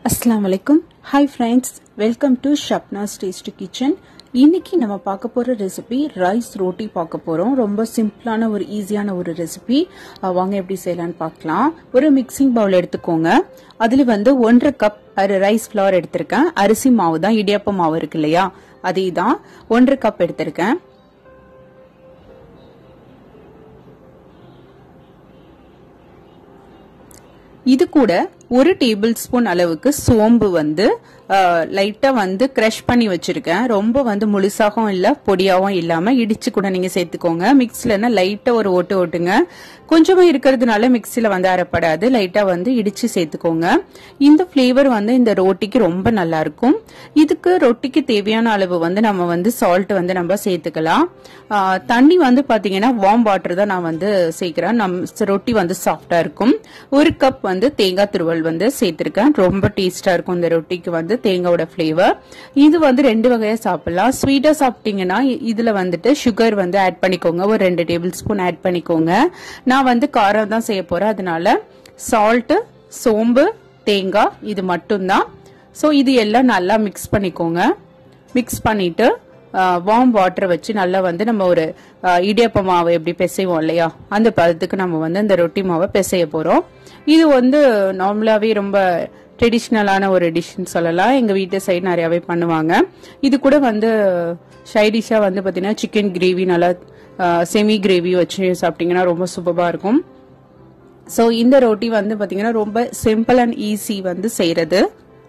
அஸ்லாம் வலைக்கும் hi friends welcome to Shabnas tasty kitchen இன்னைக்கு நம்ம பார்க்க போற ரெசிபி ரைஸ் ரோட்டி பார்க்க போறோம் ரொம்ப சிம்பிளான ஒரு ஈஸியான ஒரு ரெசிபி வாங்க எப்படி செய்யலாம்னு பார்க்கலாம் ஒரு மிக்சிங் பவுல் எடுத்துக்கோங்க அதுல வந்து ஒன்றரை கப் ரைஸ் ஃப்ளவர் எடுத்திருக்கேன் அரிசி மாவு தான் இடியாப்ப மாவு இருக்கு இல்லையா அதே தான் ஒன்றரை கப் எடுத்திருக்கேன் இது கூட ஒரு டேபிள் ஸ்பூன் அளவுக்கு சோம்பு வந்து லைட்டா வந்து கிரஷ் பண்ணி வச்சிருக்கேன் ரொம்ப வந்து முழுசாகவும் இல்ல பொடியாவும் இல்லாம இடிச்சு கூட நீங்க சேர்த்துக்கோங்க மிக்சிலன்னா லைட்டா ஒரு ஓட்டு ஓட்டுங்க கொஞ்சமா இருக்கிறதுனால மிக்சில வந்து அரைப்படாது லைட்டா வந்து இடிச்சு சேர்த்துக்கோங்க இந்த ஃபிளேவர் வந்து இந்த ரொட்டிக்கு ரொம்ப நல்லா இருக்கும் இதுக்கு ரொட்டிக்கு தேவையான அளவு வந்து நம்ம வந்து சால்ட் வந்து நம்ம சேர்த்துக்கலாம் தண்ணி வந்து பாத்தீங்கன்னா வார்ம் வாட்டர் தான் நான் வந்து சேர்க்கிறேன் நம் ரொட்டி வந்து சாஃப்டா இருக்கும் ஒரு கப் வந்து தேங்காய் துருவல் வந்து சேர்த்திருக்கேன் ரொம்ப டேஸ்டா இருக்கும் இந்த ரொட்டிக்கு வந்து தேங்காயோட ஃபிளேவர் இது வந்து ரெண்டு வகையா சாப்பிடலாம் ஸ்வீட்டா சாப்பிட்டீங்கன்னா இதுல வந்துட்டு சுகர் வந்து ஆட் பண்ணிக்கோங்க ஒரு ரெண்டு டேபிள் ஸ்பூன் ஆட் பண்ணிக்கோங்க நான் வந்து காரம் தான் செய்ய போறேன் அதனால சால்ட் சோம்பு தேங்காய் இது மட்டும்தான் ஸோ இது எல்லாம் நல்லா மிக்ஸ் பண்ணிக்கோங்க மிக்ஸ் பண்ணிட்டு வார்ம் வாட்டர் வச்சு நல்லா வந்து நம்ம ஒரு இடியப்ப மாவை எப்படி பிசைவோம் இல்லையா அந்த பதத்துக்கு நம்ம வந்து இந்த ரொட்டி மாவை பிசைய போறோம் இது வந்து நார்மலாவே ரொம்ப ட்ரெடிஷ்னலான ஒரு டிஷ்னு சொல்லலாம் எங்க வீட்டு சைடு நிறையாவே பண்ணுவாங்க இது கூட வந்து சைடிஷா வந்து பாத்தீங்கன்னா சிக்கன் கிரேவி நல்லா செமி கிரேவி வச்சு சாப்பிட்டீங்கன்னா ரொம்ப சூப்பராக இருக்கும் ஸோ இந்த ரொட்டி வந்து பாத்தீங்கன்னா ரொம்ப சிம்பிள் அண்ட் ஈஸி வந்து செய்யறது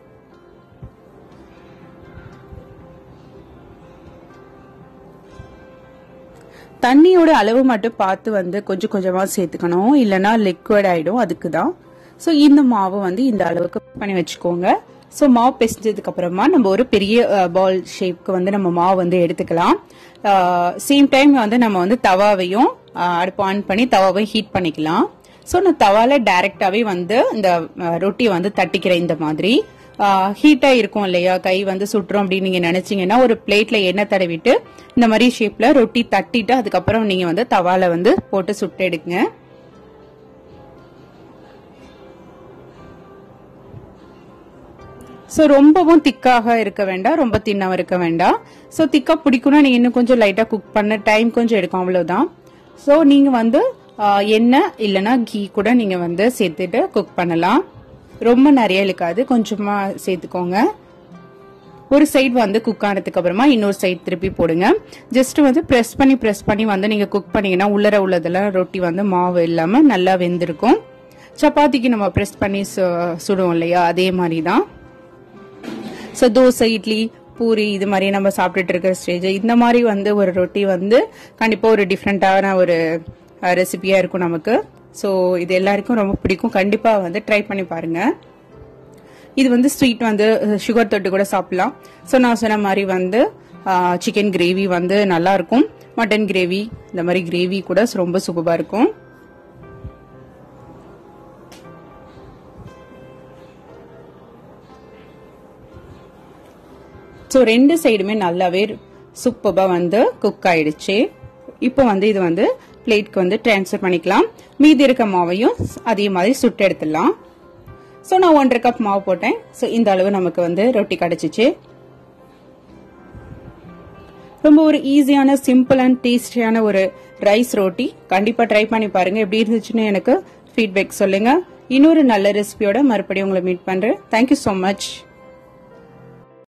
தண்ணியோட அளவு மட்டும் பார்த்து வந்து கொஞ்சம் கொஞ்சமா சேர்த்துக்கணும் இல்லைன்னா லிக்விட் ஆயிடும் அதுக்கு தான் ஸோ இந்த மாவு வந்து இந்த அளவுக்கு பண்ணி வச்சுக்கோங்க ஸோ மாவு பிசைஞ்சதுக்கு அப்புறமா நம்ம ஒரு பெரிய பால் ஷேப்க்கு வந்து நம்ம மாவு வந்து எடுத்துக்கலாம் சேம் டைம் வந்து நம்ம வந்து தவாவையும் அடுப்பு ஆன் பண்ணி தவாவையும் ஹீட் பண்ணிக்கலாம் ஸோ நான் தவால டைரக்டாவே வந்து இந்த ரொட்டியை வந்து தட்டிக்கிறேன் இந்த மாதிரி ஹீட்டா இருக்கும் இல்லையா கை வந்து சுட்டுரும் அப்படின்னு நீங்க நினைச்சீங்கன்னா ஒரு பிளேட்ல எண்ணெய் தடவிட்டு இந்த மாதிரி ஷேப்ல ரொட்டி தட்டிட்டு அதுக்கப்புறம் நீங்க வந்து தவால வந்து போட்டு சுட்டு எடுங்க ஸோ ரொம்பவும் திக்காக இருக்க வேண்டாம் ரொம்ப தின்னாக இருக்க வேண்டாம் ஸோ திக்கா பிடிக்கும்னா நீங்கள் இன்னும் கொஞ்சம் லைட்டாக குக் பண்ண டைம் கொஞ்சம் எடுக்கும் அவ்வளோதான் ஸோ நீங்கள் வந்து எண்ணெய் இல்லைன்னா கீ கூட நீங்கள் வந்து சேர்த்துட்டு குக் பண்ணலாம் ரொம்ப நிறைய இழுக்காது கொஞ்சமாக சேர்த்துக்கோங்க ஒரு சைடு வந்து குக் ஆனதுக்கு அப்புறமா இன்னொரு சைடு திருப்பி போடுங்க ஜஸ்ட் வந்து ப்ரெஸ் பண்ணி ப்ரெஸ் பண்ணி வந்து நீங்க குக் பண்ணீங்கன்னா உள்ளர உள்ளதெல்லாம் ரொட்டி வந்து மாவு இல்லாம நல்லா வெந்திருக்கும் சப்பாத்திக்கு நம்ம ப்ரெஸ் பண்ணி சுடுவோம் இல்லையா அதே மாதிரி தான் ஸோ தோசை இட்லி பூரி இது மாதிரி நம்ம சாப்பிட்டுட்டு இருக்கிற ஸ்டேஜ் இந்த மாதிரி வந்து ஒரு ரொட்டி வந்து கண்டிப்பாக ஒரு டிஃப்ரெண்ட்டான ஒரு ரெசிபியாக இருக்கும் நமக்கு ஸோ இது எல்லாருக்கும் ரொம்ப பிடிக்கும் கண்டிப்பாக வந்து ட்ரை பண்ணி பாருங்க இது வந்து ஸ்வீட் வந்து சுகர் தொட்டு கூட சாப்பிடலாம் ஸோ நான் சொன்ன மாதிரி வந்து சிக்கன் கிரேவி வந்து நல்லா இருக்கும் மட்டன் கிரேவி இந்த மாதிரி கிரேவி கூட ரொம்ப சூப்பராக இருக்கும் ஸோ ரெண்டு சைடுமே நல்லாவே சூப்பராக வந்து குக் ஆயிடுச்சு இப்போ வந்து இது வந்து பிளேட்க்கு வந்து டிரான்ஸ்ஃபர் பண்ணிக்கலாம் மீதி இருக்க மாவையும் அதே மாதிரி சுட்டு எடுத்துடலாம் ஸோ நான் ஒன்றரை கப் மாவு போட்டேன் ஸோ இந்த அளவு நமக்கு வந்து ரொட்டி கிடைச்சிச்சு ரொம்ப ஒரு ஈஸியான சிம்பிள் அண்ட் டேஸ்டியான ஒரு ரைஸ் ரொட்டி கண்டிப்பா ட்ரை பண்ணி பாருங்க எப்படி இருந்துச்சுன்னு எனக்கு ஃபீட்பேக் சொல்லுங்க இன்னொரு நல்ல ரெசிபியோட மறுபடியும் உங்களை மீட் பண்றேன் தேங்க்யூ ஸோ மச்